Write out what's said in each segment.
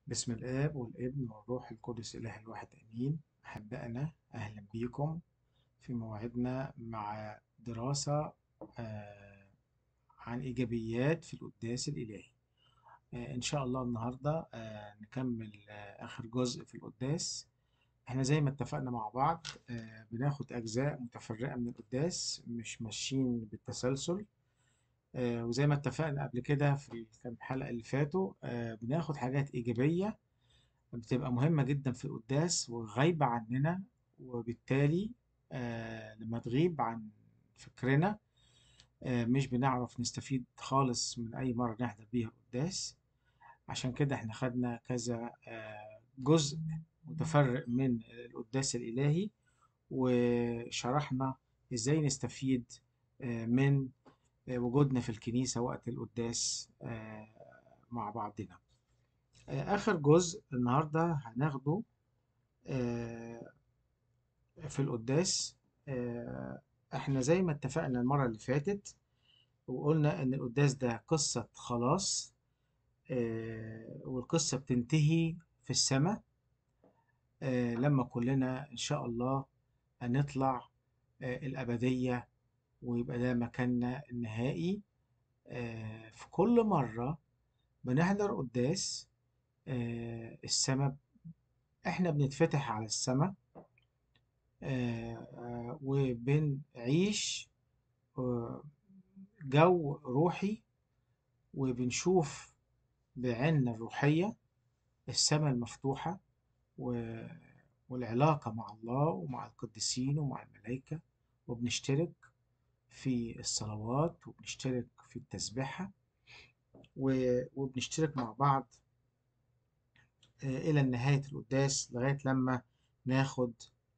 بسم الآب والابن والروح القدس إله الواحد آمين أحبائنا أهلا بيكم في موعدنا مع دراسة آه، عن إيجابيات في القداس الإلهي آه، إن شاء الله النهاردة آه، نكمل آه، آخر جزء في القداس إحنا زي ما اتفقنا مع بعض آه، بناخد أجزاء متفرقة من القداس مش ماشيين بالتسلسل آه، وزي ما اتفقنا قبل كده في الكام حلقة اللي فاتوا آه، بناخد حاجات إيجابية بتبقى مهمة جدا في القداس وغايبة عننا وبالتالي آه لما تغيب عن فكرنا آه مش بنعرف نستفيد خالص من أي مرة نحضر بيها القداس عشان كده احنا خدنا كذا آه جزء متفرق من القداس الإلهي وشرحنا ازاي نستفيد آه من آه وجودنا في الكنيسة وقت القداس آه مع بعضنا آه، آخر جزء النهاردة هناخده آه، في القداس آه، احنا زي ما اتفقنا المرة اللي فاتت وقلنا ان القداس ده قصة خلاص آه، والقصة بتنتهي في السماء آه، لما كلنا ان شاء الله هنطلع آه، الأبدية ويبقى ده مكاننا النهائي آه، في كل مرة بنحضر قداس آه، السماء احنا بنتفتح على السماء آه، آه، وبنعيش آه، جو روحي وبنشوف بعيننا الروحية السماء المفتوحة و- والعلاقة مع الله ومع القديسين ومع الملائكة وبنشترك في الصلوات وبنشترك في التسبيحة و- وبنشترك مع بعض آه، إلى نهاية القداس لغاية لما ناخد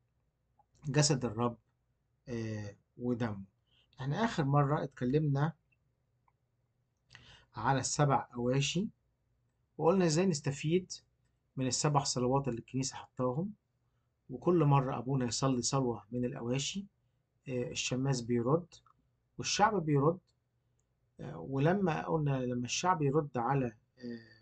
جسد الرب آه، ودمه احنا آخر مرة اتكلمنا على السبع أواشي وقلنا ازاي نستفيد من السبع صلوات اللي الكنيسة حطاهم وكل مرة أبونا يصلي صلوة من الأواشي آه، الشماس بيرد والشعب بيرد آه، ولما قلنا لما الشعب يرد على آه،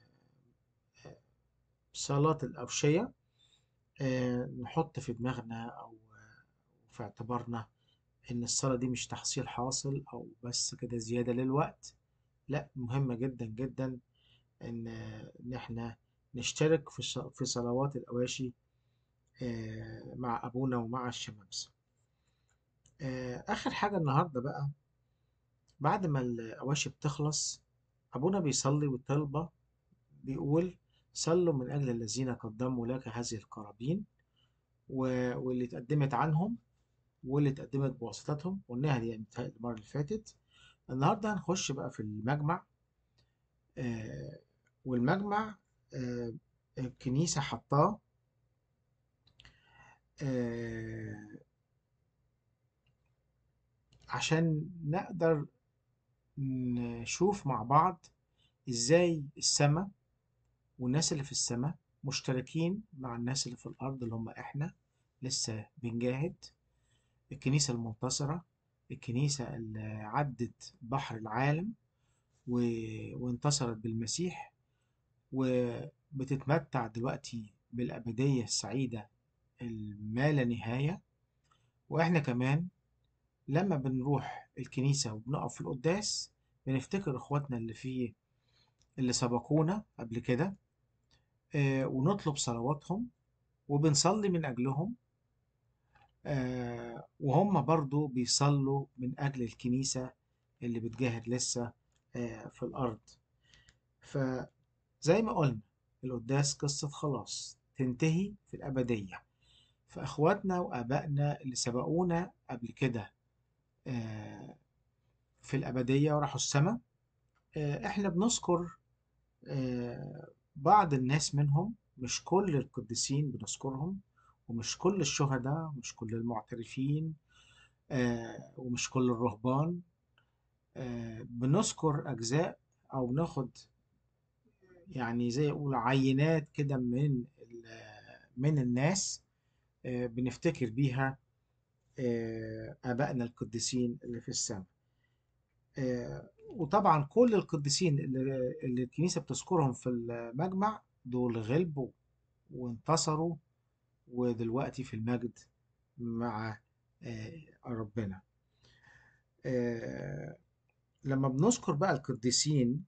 صلاة الأوشية آه، نحط في دماغنا أو آه، في اعتبارنا إن الصلاة دي مش تحصيل حاصل أو بس كده زيادة للوقت لا مهمة جدا جدا إن إن إحنا نشترك في الص- في صلوات الأواشي آه، مع أبونا ومع الشمامسة آه، آخر حاجة النهاردة بقى بعد ما الأواشي بتخلص أبونا بيصلي والطلبة بيقول صلوا من أجل الذين قدموا لك هذه القرابين و- واللي اتقدمت عنهم واللي اتقدمت بواسطتهم قلناها دي متهيألي المرة اللي فاتت النهاردة هنخش بقى في المجمع آه، والمجمع آه، الكنيسة حطاه آه، عشان نقدر نشوف مع بعض ازاي السماء والناس اللي في السماء مشتركين مع الناس اللي في الأرض اللي هم احنا لسه بنجاهد الكنيسة المنتصرة الكنيسة اللي عدت بحر العالم و... وانتصرت بالمسيح وبتتمتع دلوقتي بالأبدية السعيدة الما لا نهاية وإحنا كمان لما بنروح الكنيسة وبنقف في القداس بنفتكر إخواتنا اللي فيه اللي سبقونا قبل كده آه، ونطلب صلواتهم وبنصلي من أجلهم آه، وهم برضو بيصلوا من أجل الكنيسة اللي بتجاهد لسه آه، في الأرض فزي ما قلنا القداس قصة خلاص تنتهي في الأبدية فإخواتنا وآبائنا اللي سبقونا قبل كده آه، في الأبدية وراحوا السماء آه، إحنا بنذكر آه، بعض الناس منهم مش كل القديسين بنذكرهم ومش كل الشهداء ومش كل المعترفين آه، ومش كل الرهبان آه، بنذكر أجزاء أو بناخد يعني زي أقول عينات كده من ال- من الناس آه، بنفتكر بيها آه، آبائنا القديسين اللي في السماء آه، وطبعا كل القديسين اللي اللي الكنيسة بتذكرهم في المجمع دول غلبوا وانتصروا ودلوقتي في المجد مع آه، ربنا آه، لما بنذكر بقى القديسين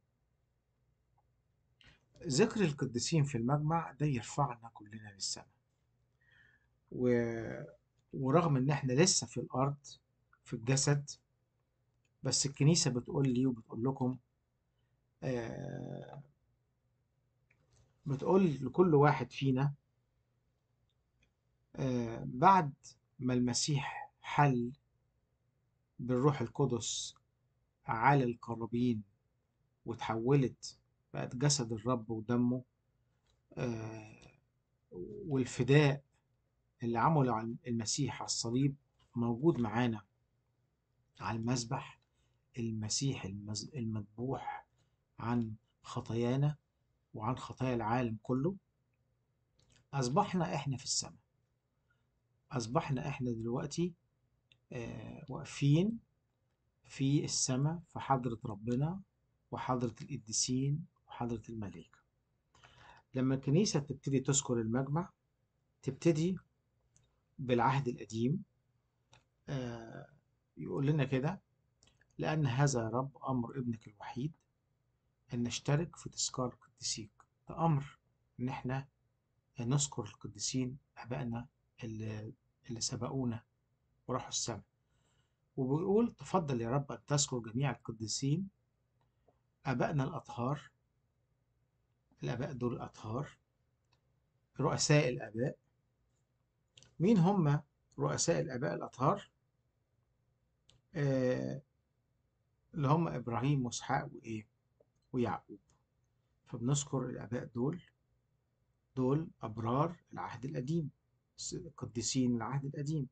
ذكر القديسين في المجمع ده يرفعنا كلنا للسماء و... ورغم ان احنا لسه في الارض في الجسد بس الكنيسة بتقول لي وبتقول لكم آه بتقول لكل واحد فينا آه بعد ما المسيح حل بالروح القدس على القرابين وتحولت بقت جسد الرب ودمه آه والفداء اللي عمله عن المسيح على الصليب موجود معانا على المذبح المسيح المز... المذبوح عن خطايانا وعن خطايا العالم كله أصبحنا إحنا في السماء أصبحنا إحنا دلوقتي آه واقفين في السماء في حضرة ربنا وحضرة القديسين وحضرة الملائكة لما الكنيسة تبتدي تذكر المجمع تبتدي بالعهد القديم آه يقول لنا كده لأن هذا يا رب أمر ابنك الوحيد أن نشترك في تذكار قديسيك ده أمر إن إحنا نذكر القديسين أبائنا اللي, اللي سبقونا وراحوا السماء وبيقول تفضل يا رب أن تذكر جميع القديسين أبائنا الأطهار الآباء دول الأطهار رؤساء الآباء مين هم رؤساء الآباء الأطهار؟ آه اللي هم إبراهيم وإسحاق وإيه؟ ويعقوب فبنذكر الآباء دول دول أبرار العهد القديم قديسين العهد القديم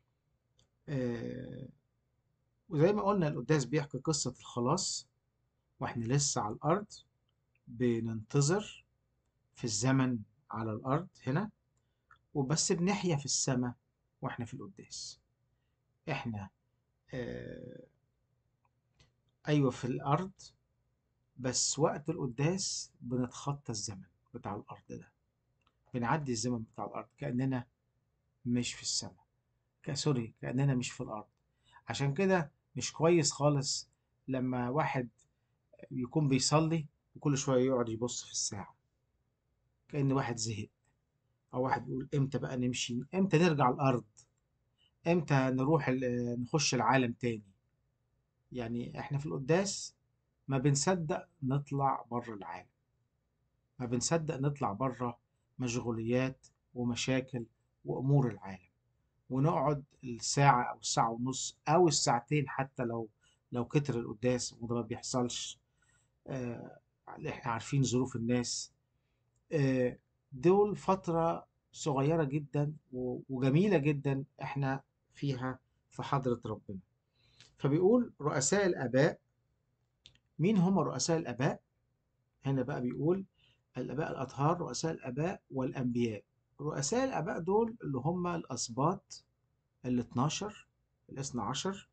آه وزي ما قلنا القداس بيحكي قصة الخلاص واحنا لسه على الأرض بننتظر في الزمن على الأرض هنا وبس بنحيا في السماء واحنا في القداس احنا آه ايوه في الارض بس وقت القداس بنتخطى الزمن بتاع الارض ده بنعدي الزمن بتاع الارض كاننا مش في السماء سوري كاننا مش في الارض عشان كده مش كويس خالص لما واحد يكون بيصلي وكل شويه يقعد يبص في الساعه كأن واحد زهق او واحد يقول امتى بقى نمشي امتى نرجع الارض امتى نروح نخش العالم تاني يعني احنا في القداس ما بنصدق نطلع بره العالم ما بنصدق نطلع بره مشغوليات ومشاكل وامور العالم ونقعد الساعة او الساعة ونص او الساعتين حتى لو لو كتر القداس وده ما بيحصلش آه احنا عارفين ظروف الناس آه دول فترة صغيرة جدا وجميلة جدا احنا فيها في حضرة ربنا فبيقول رؤساء الآباء مين هم رؤساء الآباء؟ هنا بقى بيقول الآباء الأطهار رؤساء الآباء والأنبياء رؤساء الآباء دول اللي هم الأسباط ال 12 الاثنى عشر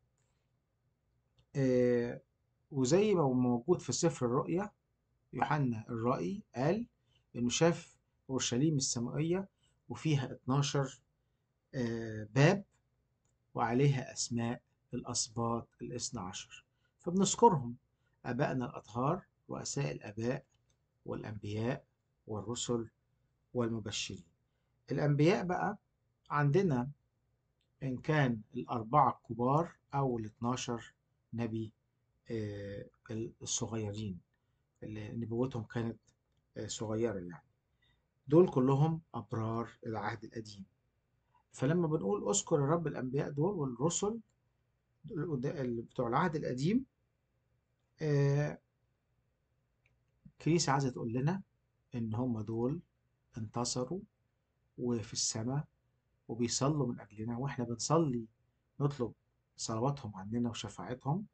آه وزي ما هو موجود في سفر الرؤيا يوحنا الرائي قال إنه شاف أورشليم السمائية وفيها 12 آه باب وعليها أسماء الأسباط الاثنى عشر فبنذكرهم آبائنا الأطهار رؤساء الآباء والأنبياء والرسل والمبشرين الأنبياء بقى عندنا إن كان الأربعة الكبار أو الاثناشر نبي الصغيرين اللي نبوتهم كانت صغيرة يعني دول كلهم أبرار العهد القديم فلما بنقول اذكر يا رب الأنبياء دول والرسل بتوع العهد القديم الكنيسة عايزة تقول لنا إن هم دول انتصروا وفي السماء وبيصلوا من أجلنا وإحنا بنصلي نطلب صلواتهم عننا وشفاعتهم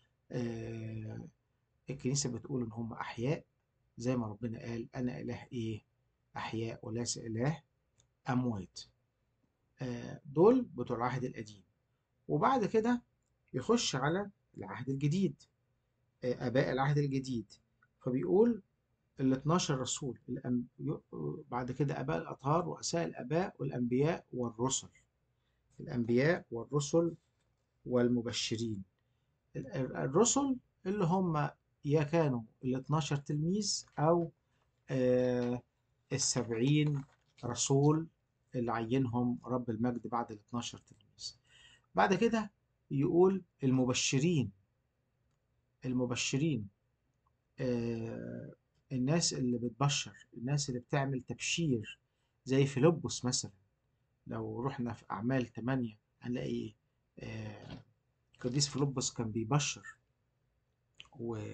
الكنيسة بتقول إن هم أحياء زي ما ربنا قال أنا إله إيه أحياء وليس إله أموات دول بتوع العهد القديم وبعد كده يخش على العهد الجديد آباء العهد الجديد فبيقول ال 12 رسول الأم... بعد كده آباء الأطهار رؤساء الآباء والأنبياء والرسل الأنبياء والرسل والمبشرين ال- الرسل اللي هم يا كانوا ال 12 تلميذ أو آه السبعين رسول اللي عينهم رب المجد بعد ال 12 تلميذ بعد كده يقول المبشرين المبشرين آه الناس اللي بتبشر الناس اللي بتعمل تبشير زي فيلبس مثلا لو رحنا في أعمال 8 هنلاقي آه قديس فيلبس كان بيبشر و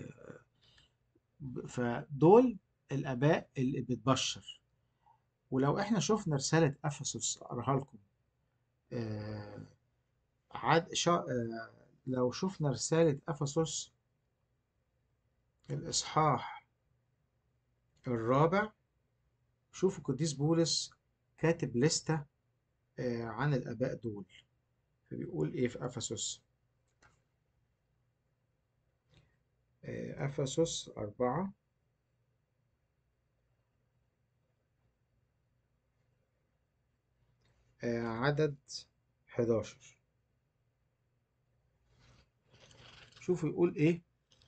فدول الآباء اللي بتبشر ولو احنا شفنا رسالة أفسس أقراها لكم آه عاد شا... آه لو شفنا رسالة أفسس الإصحاح الرابع شوفوا قديس بولس كاتب لستة آه عن الآباء دول فبيقول إيه في أفسس آه أفسس أربعة آه عدد 11 شوفوا يقول إيه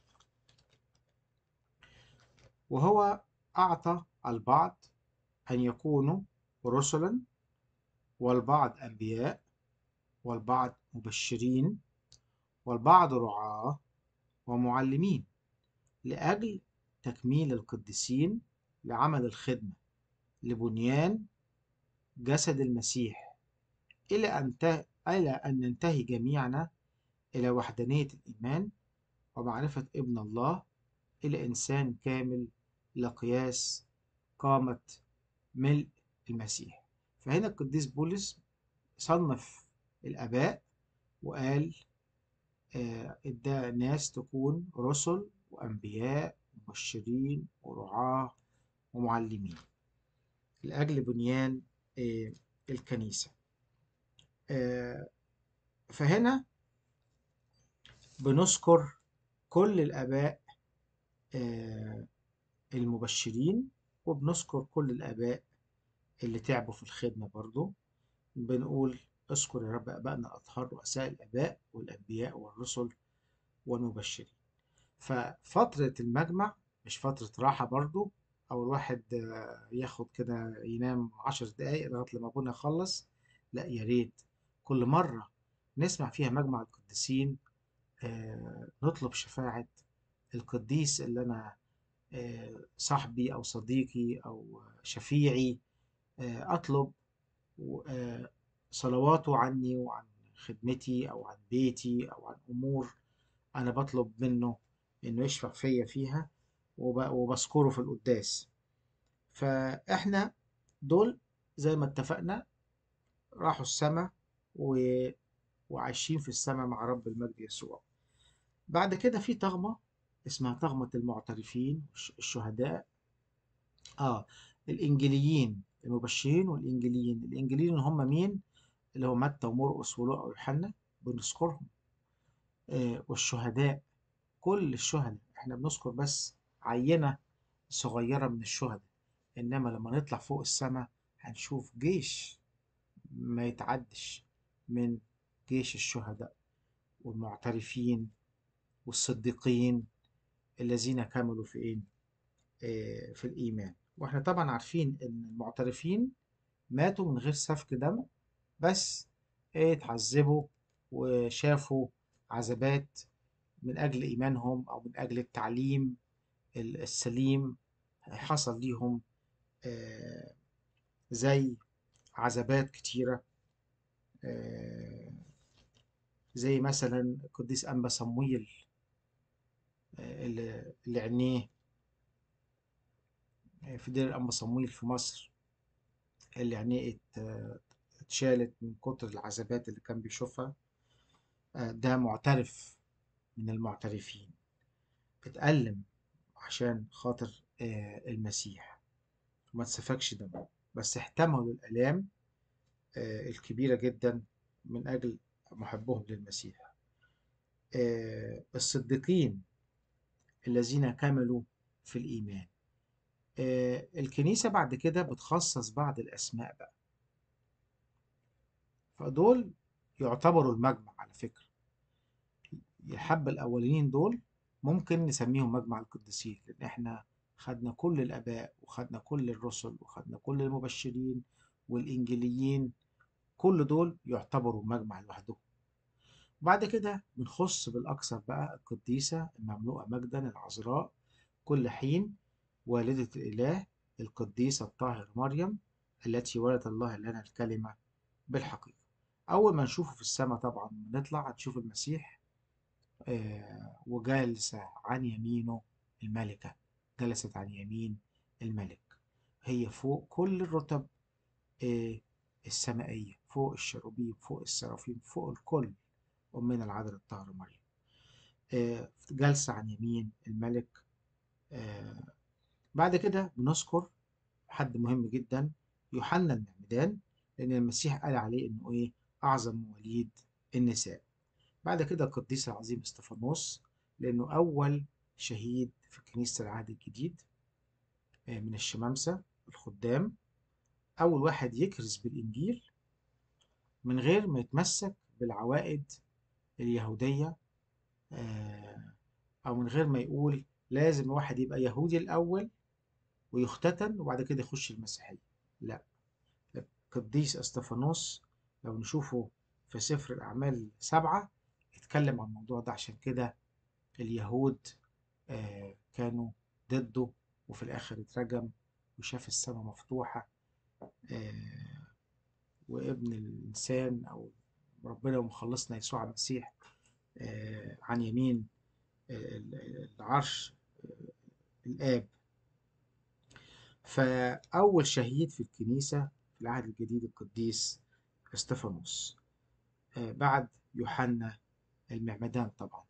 وهو أعطى البعض أن يكونوا رسلا والبعض أنبياء والبعض مبشرين والبعض رعاة ومعلمين لأجل تكميل القديسين لعمل الخدمة لبنيان جسد المسيح إلى أن إلى أن ننتهي جميعنا إلى وحدانية الإيمان ومعرفة ابن الله إلى إنسان كامل لقياس قامة ملء المسيح فهنا القديس بولس صنف الآباء وقال ادى ناس تكون رسل وأنبياء مبشرين ورعاة ومعلمين لأجل بنيان الكنيسة فهنا بنذكر كل الآباء المبشرين وبنذكر كل الآباء اللي تعبوا في الخدمة برضو بنقول اذكر يا رب آبائنا الأطهار رؤساء الآباء والأنبياء والرسل والمبشرين ففترة المجمع مش فترة راحة برضو أو الواحد ياخد كده ينام عشر دقايق لغاية لما أبونا يخلص لا يا ريت كل مرة نسمع فيها مجمع القديسين نطلب شفاعة القديس اللي أنا صاحبي أو صديقي أو شفيعي أطلب صلواته عني وعن خدمتي أو عن بيتي أو عن أمور أنا بطلب منه إنه يشفع فيا فيها وبذكره في القداس فإحنا دول زي ما اتفقنا راحوا السماء و... وعايشين في السماء مع رب المجد يسوع بعد كده في طغمة اسمها طغمة المعترفين الشهداء آه الإنجيليين المبشرين والإنجيليين الإنجيليين هم مين؟ اللي هو متى ومرقس ولوقا ويوحنا بنذكرهم آه والشهداء كل الشهداء احنا بنذكر بس عينة صغيرة من الشهداء إنما لما نطلع فوق السماء هنشوف جيش ما يتعدش من جيش الشهداء والمعترفين والصديقين الذين كملوا في ايه آه في الإيمان واحنا طبعا عارفين ان المعترفين ماتوا من غير سفك دم بس ايه اتعذبوا وشافوا عذابات من أجل إيمانهم أو من أجل التعليم السليم حصل ليهم آه زي عذابات كتيرة آه زي مثلا القديس أنبا صمويل آه اللي, اللي عينيه في دير الأنبا صمويل في مصر اللي عينيه اتشالت من كتر العذابات اللي كان بيشوفها ده معترف من المعترفين اتألم عشان خاطر المسيح وما تسفكش دم بس احتملوا الآلام الكبيرة جدا من أجل محبهم للمسيح الصديقين الذين كملوا في الإيمان آه، الكنيسة بعد كده بتخصص بعض الأسماء بقى فدول يعتبروا المجمع على فكرة الحبة الأولين دول ممكن نسميهم مجمع القديسين لأن إحنا خدنا كل الآباء وخدنا كل الرسل وخدنا كل المبشرين والإنجيليين كل دول يعتبروا مجمع لوحدهم بعد كده بنخص بالأكثر بقى القديسة المملوءة مجدا العذراء كل حين والدة الإله القديسة الطاهرة مريم التي ولدت الله لنا الكلمة بالحقيقة أول ما نشوفه في السماء طبعا نطلع هتشوف المسيح آه، وجالسة عن يمينه الملكة جلست عن يمين الملك هي فوق كل الرتب آه، السمائية فوق الشروبيم فوق السرافيم فوق الكل أمنا العذراء الطاهرة مريم آه، جالسة عن يمين الملك آه، بعد كده بنذكر حد مهم جدا يوحنا المعمدان لأن المسيح قال عليه إنه إيه أعظم مواليد النساء بعد كده القديس العظيم استفانوس لأنه أول شهيد في كنيسة العهد الجديد آه، من الشمامسة الخدام أول واحد يكرز بالإنجيل من غير ما يتمسك بالعوائد اليهودية آه، أو من غير ما يقول لازم الواحد يبقى يهودي الأول ويختتن وبعد كده يخش المسيحية لا القديس استفانوس لو نشوفه في سفر الأعمال سبعة اتكلم عن الموضوع ده عشان كده اليهود آه، كانوا ضده وفي الآخر اترجم وشاف السماء مفتوحة آه، وابن الإنسان أو ربنا ومخلصنا يسوع المسيح آه، عن يمين العرش الآب فأول شهيد في الكنيسة في العهد الجديد القديس استفانوس بعد يوحنا المعمدان طبعا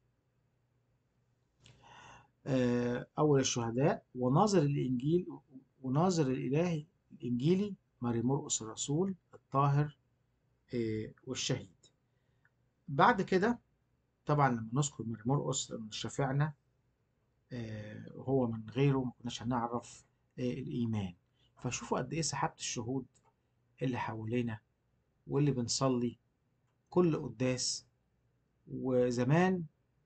أول الشهداء وناظر الإنجيل وناظر الإله الإنجيلي ماري مرقس الرسول الطاهر والشهيد بعد كده طبعا لما نذكر ماري مرقس لما شفعنا وهو من غيره ما كناش هنعرف الإيمان فشوفوا قد إيه سحابة الشهود اللي حوالينا واللي بنصلي كل قداس وزمان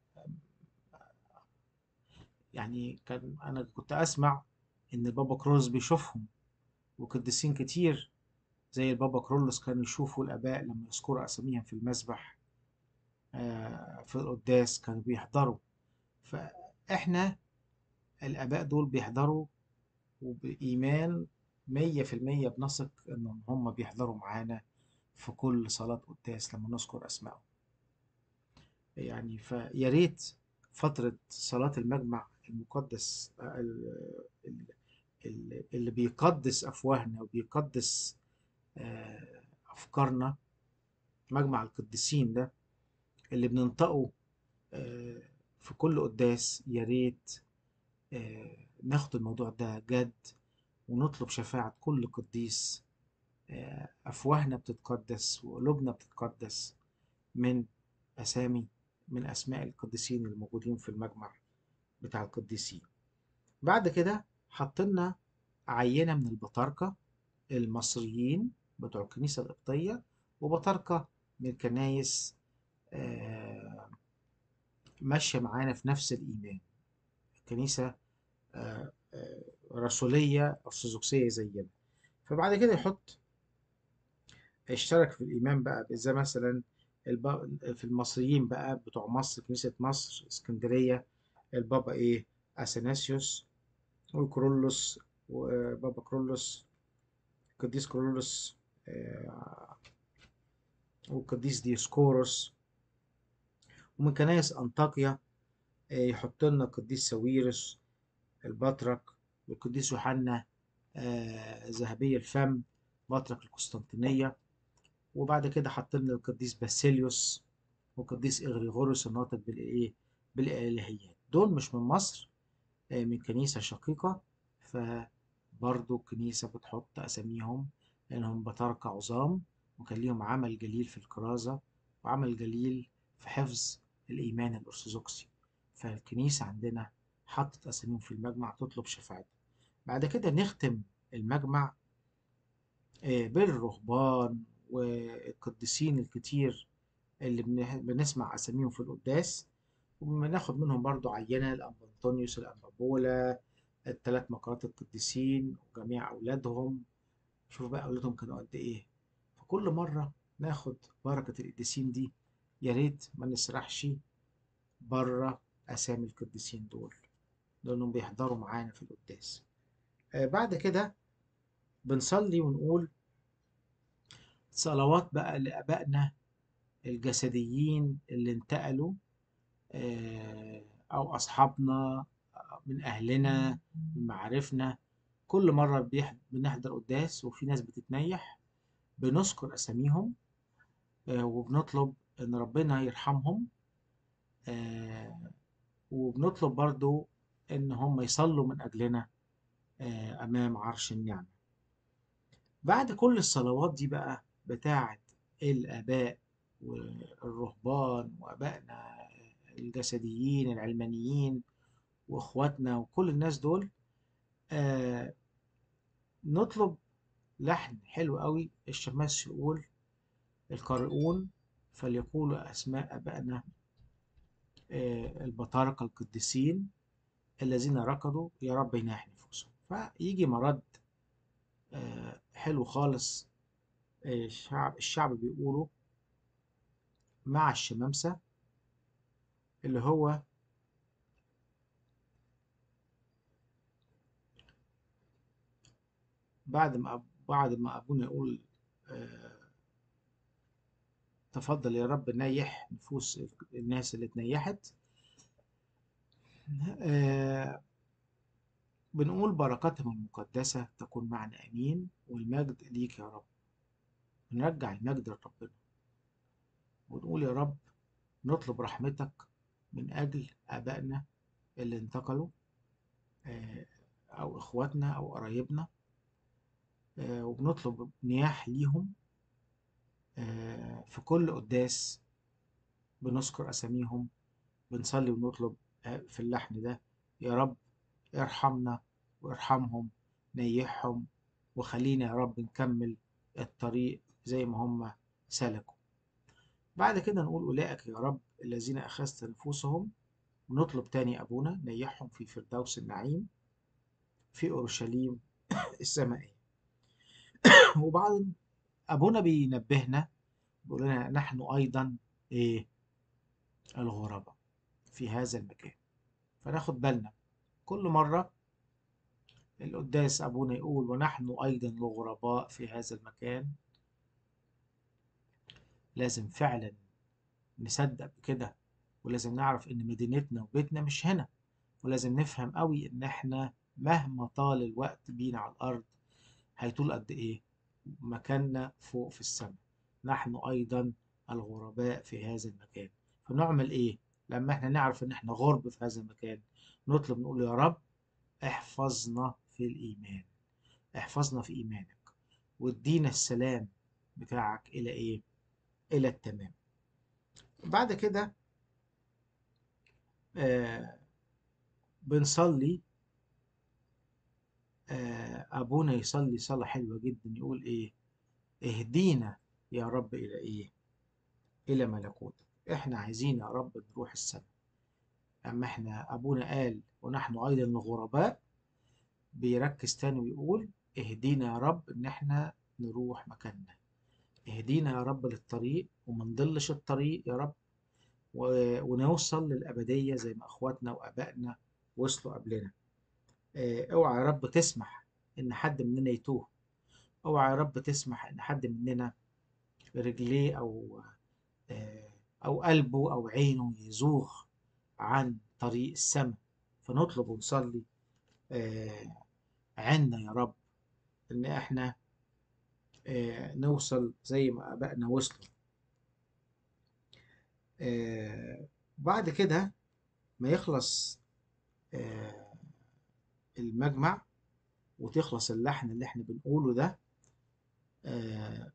يعني كان أنا كنت أسمع إن بابا كرولوس بيشوفهم وقديسين كتير زي البابا كرولوس كانوا يشوفوا الآباء لما يذكروا أساميهم في المسبح في القداس كانوا بيحضروا فإحنا الآباء دول بيحضروا وبإيمان مية في المية بنثق إن هم بيحضروا معانا في كل صلاة قداس لما نذكر أسمائهم يعني فيا ريت فترة صلاة المجمع المقدس اللي بيقدس أفواهنا وبيقدس أفكارنا مجمع القديسين ده اللي بننطقه في كل قداس يا ريت ناخد الموضوع ده جد ونطلب شفاعة كل قديس أفواهنا بتتقدس وقلوبنا بتتقدس من أسامي من أسماء القديسين الموجودين في المجمع بتاع القديسين بعد كده حطلنا عينة من البطاركة المصريين بتوع الكنيسة القبطية وبطاركة من الكنايس ماشية معانا في نفس الإيمان كنيسة رسولية أرثوذكسية زينا فبعد كده يحط اشترك في الإيمان بقى زي مثلا في المصريين بقى بتوع مصر كنيسة مصر اسكندرية البابا إيه أثناسيوس وكرولوس وبابا كرولوس القديس كرولوس والقديس ديسكوروس ومن كنايس أنطاكيا يحط لنا القديس ساويرس البطرك والقديس يوحنا ذهبي الفم بطرك القسطنطينية وبعد كده حط لنا القديس باسيليوس والقديس إغريغوريوس الناطق بالإيه بالإلهيات دول مش من مصر من كنيسة شقيقة فبرضو الكنيسة بتحط أساميهم لأنهم بطاركة عظام وكان ليهم عمل جليل في الكرازة وعمل جليل في حفظ الإيمان الأرثوذكسي فالكنيسة عندنا حطت أساميهم في المجمع تطلب شفاعتهم بعد كده نختم المجمع آه، بالرهبان والقديسين الكتير اللي بنح- بنسمع أساميهم في القداس وبناخد منهم برضو عينة الأنبا أنطونيوس الأنبا بولا الثلاث مقرات القديسين وجميع أولادهم شوف بقى أولادهم كانوا قد إيه فكل مرة ناخد بركة القديسين دي يا ريت ما نسرحش بره أسامي القديسين دول لأنهم بيحضروا معانا في القداس آه، بعد كده بنصلي ونقول صلوات بقى لآبائنا الجسديين اللي انتقلوا آه، أو أصحابنا من أهلنا من معارفنا كل مرة بيح- بنحضر قداس وفي ناس بتتنيح بنذكر أساميهم آه، وبنطلب إن ربنا يرحمهم آه، وبنطلب برضو إن هم يصلوا من أجلنا آه، أمام عرش النعمة بعد كل الصلوات دي بقى بتاعة الآباء والرهبان وآبائنا الجسديين العلمانيين وإخواتنا وكل الناس دول آه نطلب لحن حلو قوي الشماس يقول القارئون فليقولوا أسماء آبائنا آه البطاركة القديسين الذين ركضوا يا رب يناح نفوسهم فيجي مرد آه حلو خالص آه، الشعب الشعب بيقوله مع الشمامسة اللي هو بعد ما أب- بعد ما أبونا يقول آه، تفضل يا رب نيح نفوس الناس اللي اتنيحت آه، بنقول بركاتهم المقدسة تكون معنا أمين والمجد ليك يا رب نرجع المجد لربنا ونقول يا رب نطلب رحمتك من أجل آبائنا اللي انتقلوا آه، أو إخواتنا أو قرايبنا آه، وبنطلب نياح ليهم آه، في كل قداس بنذكر أساميهم بنصلي ونطلب آه، في اللحن ده يا رب ارحمنا وارحمهم نيحهم وخلينا يا رب نكمل الطريق زي ما هم سلكوا بعد كده نقول أولئك يا رب الذين أخذت نفوسهم ونطلب تاني أبونا نيحهم في فردوس النعيم في أورشليم السمائية وبعد أبونا بينبهنا بيقول لنا نحن أيضا إيه الغرباء في هذا المكان فناخد بالنا كل مرة القداس أبونا يقول ونحن أيضا الغرباء في هذا المكان لازم فعلا نصدق بكده ولازم نعرف إن مدينتنا وبيتنا مش هنا ولازم نفهم قوي إن إحنا مهما طال الوقت بينا على الأرض هيطول قد إيه مكاننا فوق في السماء نحن أيضا الغرباء في هذا المكان فنعمل إيه لما إحنا نعرف إن إحنا غرب في هذا المكان نطلب نقول يا رب احفظنا في الإيمان احفظنا في إيمانك وادينا السلام بتاعك إلى إيه إلى التمام بعد كده آه بنصلي آه أبونا يصلي صلاة حلوة جدا يقول إيه اهدينا يا رب إلى إيه إلى ملكوتك إحنا عايزين يا رب نروح السماء أما إحنا أبونا قال ونحن أيضا الغرباء بيركز تاني ويقول اهدينا يا رب إن إحنا نروح مكاننا اهدينا يا رب للطريق وما نضلش الطريق يا رب و- ونوصل للأبدية زي ما أخواتنا وآبائنا وصلوا قبلنا آه، اوعى يا رب تسمح إن حد مننا يتوه اوعى يا رب تسمح إن حد مننا رجليه أو آه، أو قلبه أو عينه يزوغ عن طريق السماء فنطلب ونصلي آه، عنا يا رب إن إحنا آه، نوصل زي ما آبائنا وصلوا آه، بعد كده ما يخلص آه، المجمع وتخلص اللحن اللي احنا بنقوله ده آه،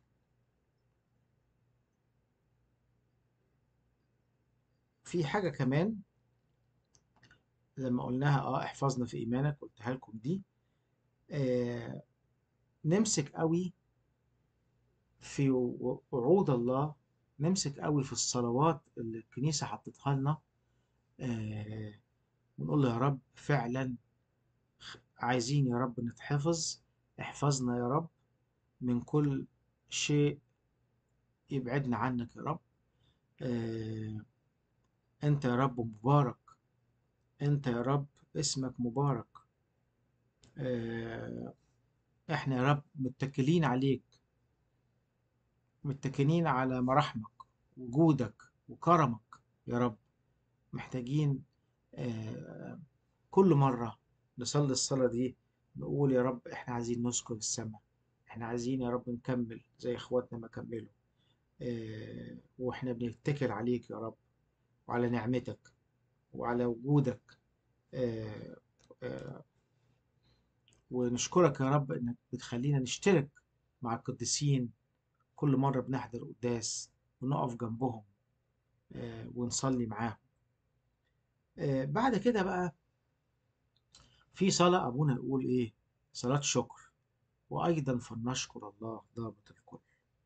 في حاجة كمان لما قلناها اه احفظنا في ايمانك قلتها لكم دي نمسك قوي في و- وعود الله نمسك قوي في الصلوات اللي الكنيسة حطتها لنا آه، ونقول له يا رب فعلا عايزين يا رب نتحفظ احفظنا يا رب من كل شيء يبعدنا عنك يا رب آه، انت يا رب مبارك انت يا رب اسمك مبارك آه، احنا يا رب متكلين عليك متكلين على مراحمك وجودك وكرمك يا رب محتاجين آه، كل مرة نصلي الصلاة دي نقول يا رب احنا عايزين نسكن السماء احنا عايزين يا رب نكمل زي اخواتنا ما كملوا آه، واحنا بنتكل عليك يا رب وعلى نعمتك وعلى وجودك آه، آه، ونشكرك يا رب انك بتخلينا نشترك مع القديسين كل مرة بنحضر قداس ونقف جنبهم آه، ونصلي معاهم آه، بعد كده بقى في صلاة أبونا يقول إيه صلاة شكر وأيضا فلنشكر الله ضابط الكل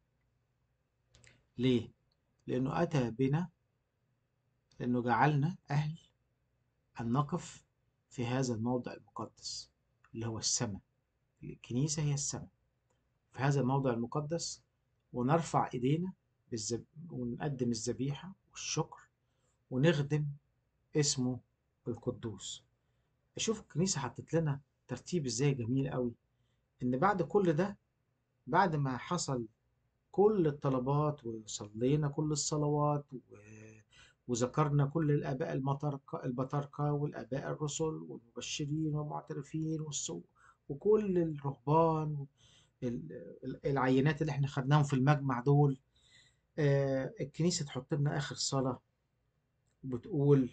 ليه؟ لأنه أتى بنا لأنه جعلنا أهل أن نقف في هذا الموضع المقدس اللي هو السماء الكنيسة هي السماء في هذا الموضع المقدس ونرفع إيدينا بالزب... ونقدم الذبيحة والشكر ونخدم اسمه القدوس شوف الكنيسة حطت لنا ترتيب ازاي جميل قوي ان بعد كل ده بعد ما حصل كل الطلبات وصلينا كل الصلوات و... وذكرنا كل الآباء المطرقة البطاركة والآباء الرسل والمبشرين والمعترفين والسو... وكل الرهبان ال- ال- العينات اللي احنا خدناهم في المجمع دول آه، الكنيسة تحط لنا آخر صلاة بتقول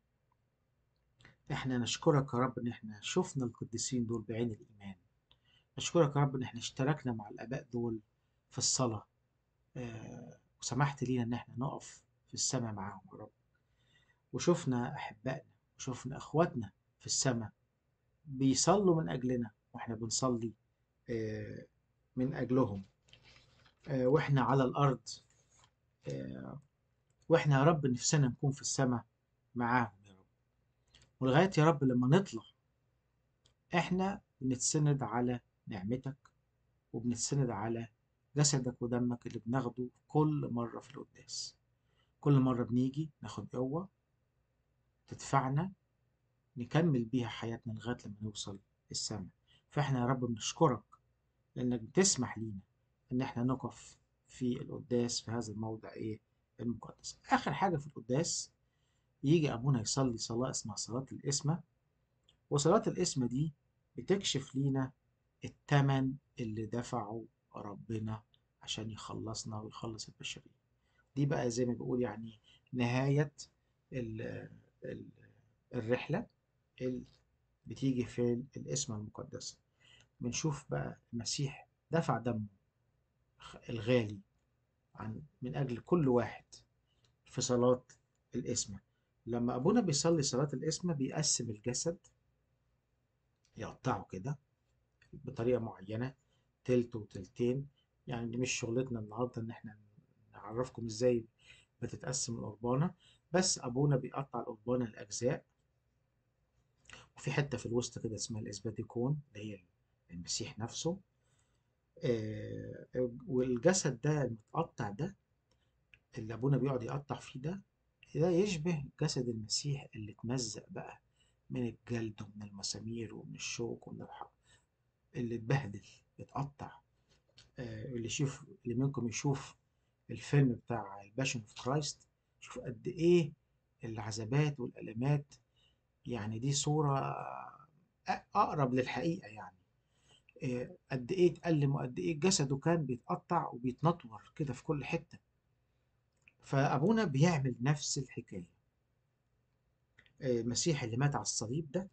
احنا نشكرك يا رب ان احنا شفنا القديسين دول بعين الإيمان نشكرك يا رب ان احنا اشتركنا مع الآباء دول في الصلاة آه، وسمحت لينا ان احنا نقف في السماء معاهم يا رب وشفنا أحبائنا وشفنا أخواتنا في السماء بيصلوا من أجلنا وإحنا بنصلي آه، من أجلهم آه، وإحنا على الأرض آه، وإحنا يا رب نفسنا نكون في السماء معاهم يا رب ولغاية يا رب لما نطلع إحنا بنتسند على نعمتك وبنتسند على جسدك ودمك اللي بناخده كل مرة في القداس كل مرة بنيجي ناخد قوة تدفعنا نكمل بيها حياتنا لغاية لما نوصل السماء فإحنا يا رب بنشكرك لأنك بتسمح لينا إن إحنا نقف في القداس في هذا الموضع إيه المقدس آخر حاجة في القداس يجي أبونا يصلي صلاة اسمها صلاة القسمة وصلاة القسمة دي بتكشف لينا التمن اللي دفعه ربنا عشان يخلصنا ويخلص البشرية دي بقى زي ما بقول يعني نهاية ال ال الرحلة اللي بتيجي في القسمة المقدسة بنشوف بقى المسيح دفع دمه الغالي عن من أجل كل واحد في صلاة القسمة لما أبونا بيصلي صلاة القسمة بيقسم الجسد يقطعه كده بطريقة معينة تلت وتلتين يعني دي مش شغلتنا النهاردة إن إحنا نعرفكم إزاي بتتقسم القربانة بس أبونا بيقطع القربانة لأجزاء وفي حتة في الوسط كده اسمها الإسباديكون اللي هي المسيح نفسه آه، والجسد ده المتقطع ده اللي أبونا بيقعد يقطع فيه ده ده يشبه جسد المسيح اللي اتمزق بقى من الجلد ومن المسامير ومن الشوك ومن الحق اللي اتبهدل اتقطع آه، اللي يشوف اللي منكم يشوف الفيلم بتاع الباشن اوف كرايست شوف قد ايه العذابات والالمات يعني دي صورة أ- اقرب للحقيقة يعني آه، قد ايه اتألم وقد ايه جسده كان بيتقطع وبيتنطور كده في كل حتة فابونا بيعمل نفس الحكاية آه، المسيح اللي مات على الصليب ده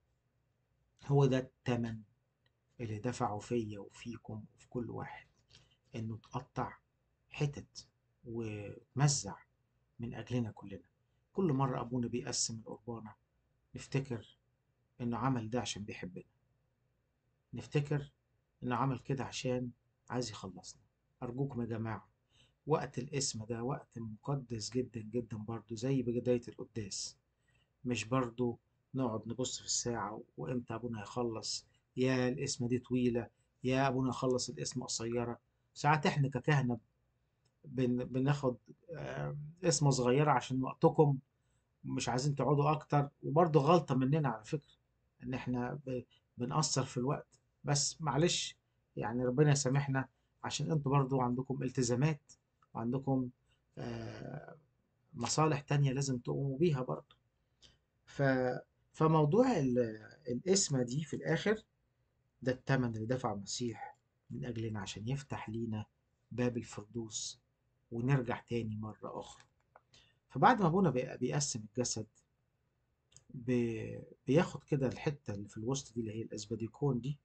هو ده الثمن اللي دفعه فيا وفيكم وفي كل واحد انه اتقطع حتت ومزع من اجلنا كلنا كل مرة ابونا بيقسم القربانة نفتكر انه عمل ده عشان بيحبنا نفتكر إنه عمل كده عشان عايز يخلصنا أرجوكم يا جماعة وقت القسمة ده وقت مقدس جدا جدا برضو زي بداية القداس مش برضو نقعد نبص في الساعة وإمتى أبونا هيخلص يا القسمة دي طويلة يا أبونا يخلص القسمة قصيرة ساعات إحنا ككهنة بن بناخد آه، قسمة صغيرة عشان وقتكم مش عايزين تقعدوا أكتر وبرضو غلطة مننا على فكرة إن إحنا ب- بنقصر في الوقت بس معلش يعني ربنا يسامحنا عشان انتوا برضو عندكم التزامات وعندكم آه، مصالح تانية لازم تقوموا بيها برضو ف... فموضوع ال- القسمة دي في الآخر ده الثمن اللي دفعه المسيح من أجلنا عشان يفتح لينا باب الفردوس ونرجع تاني مرة أخرى فبعد ما أبونا بي- بيقسم الجسد بي... بياخد كده الحتة اللي في الوسط دي اللي هي الأسباديكون دي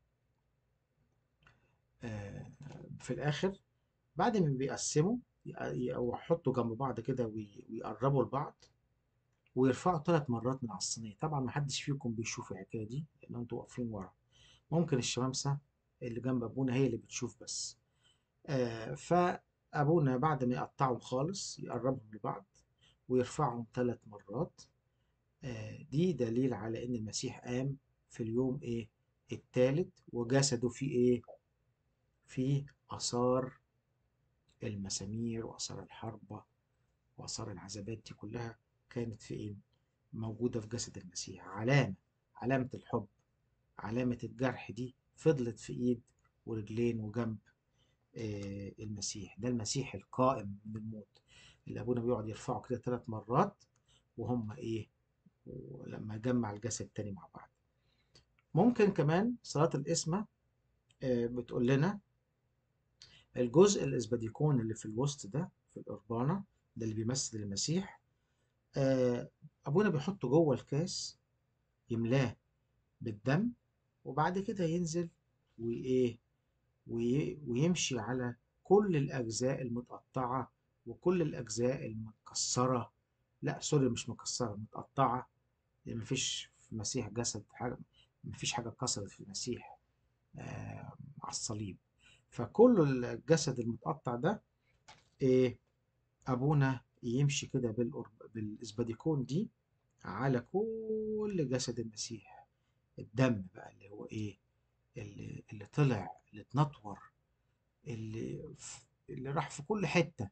آه، في الآخر بعد ما بيقسموا ي- أو يحطوا جنب بعض كده وي- ويقربوا لبعض ويرفعوا ثلاث مرات من على الصينية طبعا محدش فيكم بيشوف الحكاية دي لأن انتوا واقفين ورا ممكن الشمامسة اللي جنب أبونا هي اللي بتشوف بس آه فأبونا بعد ما يقطعهم خالص يقربهم لبعض ويرفعهم ثلاث مرات آه دي دليل على إن المسيح قام في اليوم إيه الثالث وجسده فيه إيه فيه آثار المسامير وآثار الحربة وآثار العذابات دي كلها كانت في إيه موجودة في جسد المسيح علامة علامة الحب علامة الجرح دي فضلت في إيد ورجلين وجنب آه، المسيح ده المسيح القائم من الموت اللي أبونا بيقعد يرفعه كده ثلاث مرات وهم إيه ولما جمع الجسد تاني مع بعض ممكن كمان صلاة القسمة آه، بتقول لنا الجزء الإسباديكون اللي في الوسط ده في القربانة ده اللي بيمثل المسيح آه، أبونا بيحطه جوه الكاس يملاه بالدم وبعد كده ينزل وإيه وي- ويمشي على كل الأجزاء المتقطعة وكل الأجزاء المكسرة لا سوري مش مكسرة متقطعة لأن مفيش في المسيح جسد حاجة مفيش حاجة اتكسرت في المسيح آه على الصليب فكل الجسد المتقطع ده إيه أبونا يمشي كده بالقرب- بالإسباديكون دي على كل جسد المسيح الدم بقى اللي هو إيه اللي, اللي طلع اللي اتنطور اللي ف- اللي راح في كل حتة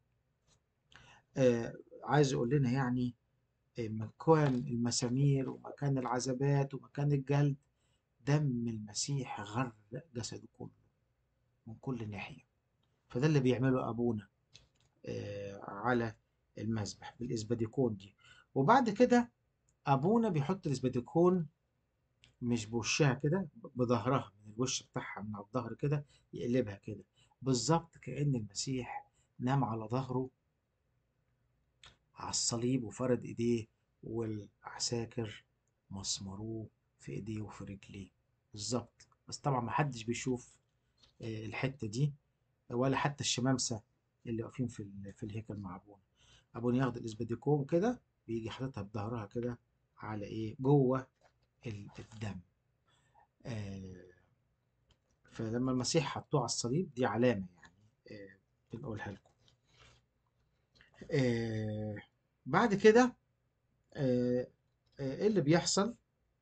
آه عايز يقول لنا يعني آه، مكان المسامير ومكان العذابات ومكان الجلد دم المسيح غرق جسده كله من كل ناحية فده اللي بيعمله أبونا آه على المذبح بالإسباديكون دي وبعد كده أبونا بيحط الإسباديكون مش بوشها كده بظهرها من الوش بتاعها من على الظهر كده يقلبها كده بالظبط كأن المسيح نام على ظهره على الصليب وفرد ايديه والعساكر مسمروه في ايديه وفي رجليه بالظبط بس طبعا محدش بيشوف آه، الحتة دي ولا حتى الشمامسة اللي واقفين في ال- في الهيكل مع ابونا ابونا ياخد الاسباديكون كده بيجي حاططها بظهرها كده على ايه جوه ال- الدم آه، فلما المسيح حطوه على الصليب دي علامة يعني آه، بنقولها لكم آه، بعد كده آه، آه، ايه اللي بيحصل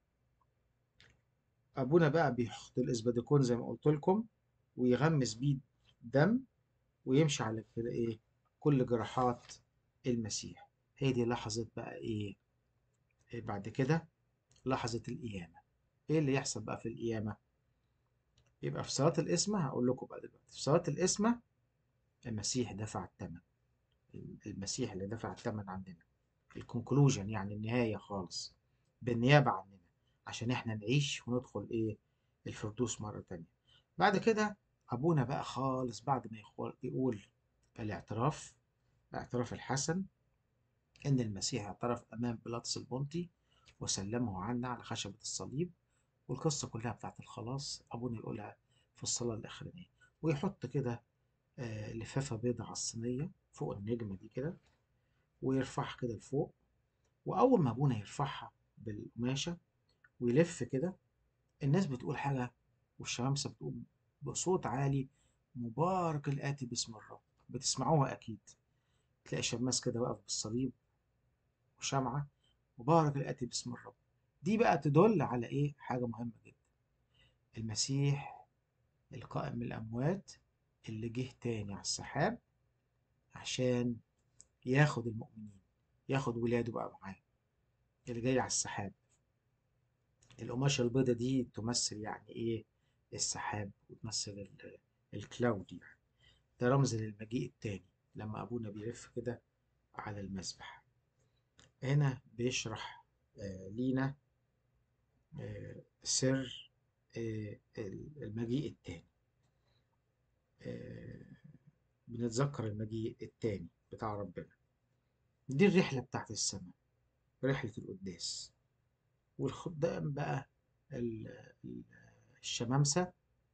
ابونا بقى بيحط الاسباديكون زي ما قلت لكم ويغمس بيه دم ويمشي على كده ايه كل جراحات المسيح هي دي لحظة بقى ايه إيه بعد كده لحظة القيامة ايه اللي يحصل بقى في القيامة يبقى في صلاة القسمة هقول لكم بقى دلوقتي في صلاة القسمة المسيح دفع الثمن المسيح اللي دفع الثمن عندنا الكونكلوجن يعني النهاية خالص بالنيابة عننا عشان احنا نعيش وندخل ايه الفردوس مرة تانية بعد كده ابونا بقى خالص بعد ما يقول, يقول الاعتراف الاعتراف الحسن ان المسيح اعترف امام بيلاطس البنطي وسلمه عنا على خشبة الصليب والقصة كلها بتاعت الخلاص ابونا يقولها في الصلاة الاخرانية ويحط كده آه، لفافة بيضة على الصينية فوق النجمة دي كده ويرفعها كده لفوق وأول ما أبونا يرفعها بالقماشة ويلف كده الناس بتقول حاجة والشمامسة بتقول بصوت عالي مبارك الآتي باسم الرب بتسمعوها أكيد تلاقي شماس كده واقف بالصليب وشمعة مبارك الآتي باسم الرب دي بقى تدل على إيه حاجة مهمة جدا المسيح القائم من الأموات اللي جه تاني على السحاب عشان ياخد المؤمنين ياخد ولاده بقى معاه اللي جاي على السحاب القماشة البيضة دي تمثل يعني ايه السحاب وتمثل ال- الكلاود يعني ده رمز للمجيء التاني لما ابونا بيلف كده على المسبح هنا بيشرح آه، لينا آه، سر آه، المجيء التاني آه، بنتذكر المجيء التاني بتاع ربنا دي الرحلة بتاعت السماء رحلة القداس والخدام بقى ال- ال- الشمامسة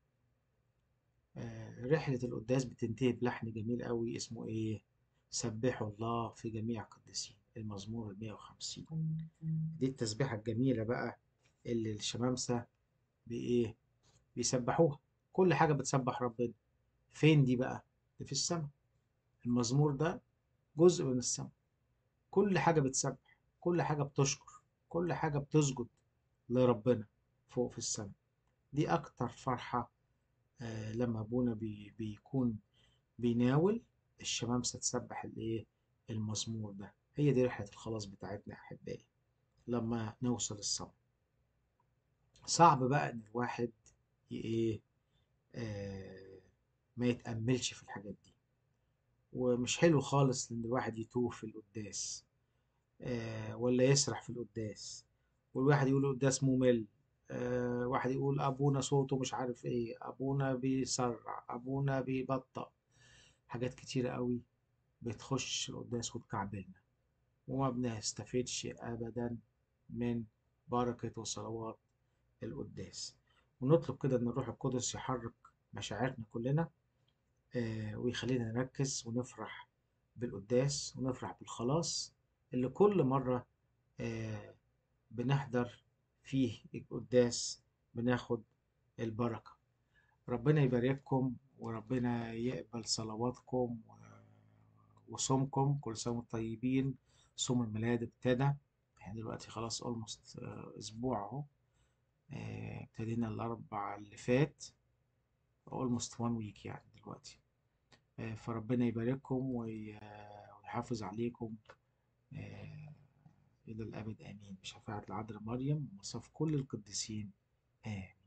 آه، رحلة القداس بتنتهي بلحن جميل قوي اسمه ايه سبحوا الله في جميع قدسين المزمور ال 150 دي التسبيحة الجميلة بقى اللي الشمامسة بإيه بيسبحوها كل حاجة بتسبح ربنا فين دي بقى دي في السماء المزمور ده جزء من السماء كل حاجة بتسبح كل حاجة بتشكر كل حاجة بتسجد لربنا فوق في السماء دي أكتر فرحة آه لما أبونا بي بيكون بيناول الشمامسة تسبح الإيه المزمور ده هي دي رحلة الخلاص بتاعتنا يا أحبائي لما نوصل السماء صعب بقى إن الواحد ي- إيه آه ما يتأملش في الحاجات دي ومش حلو خالص إن الواحد يتوه في القداس آه ولا يسرح في القداس والواحد يقول القداس ممل آه واحد يقول أبونا صوته مش عارف إيه أبونا بيسرع أبونا بيبطأ حاجات كتيرة قوي بتخش القداس وتكعبلنا وما بنستفيدش أبدا من بركة وصلوات القداس ونطلب كده إن الروح القدس يحرك مشاعرنا كلنا آه، ويخلينا نركز ونفرح بالقداس ونفرح بالخلاص اللي كل مرة آه، بنحضر فيه القداس بناخد البركة ربنا يبارككم وربنا يقبل صلواتكم و- وصومكم كل سنة وانتم طيبين صوم الميلاد ابتدى احنا دلوقتي خلاص اولموست اسبوع اهو آه، ابتدينا الاربع اللي فات اولموست وان ويك يعني دلوقتي آه، فربنا يبارككم وي- ويحافظ عليكم آه، إلى الأبد آمين بشفاعة العذراء مريم وصف كل القديسين آمين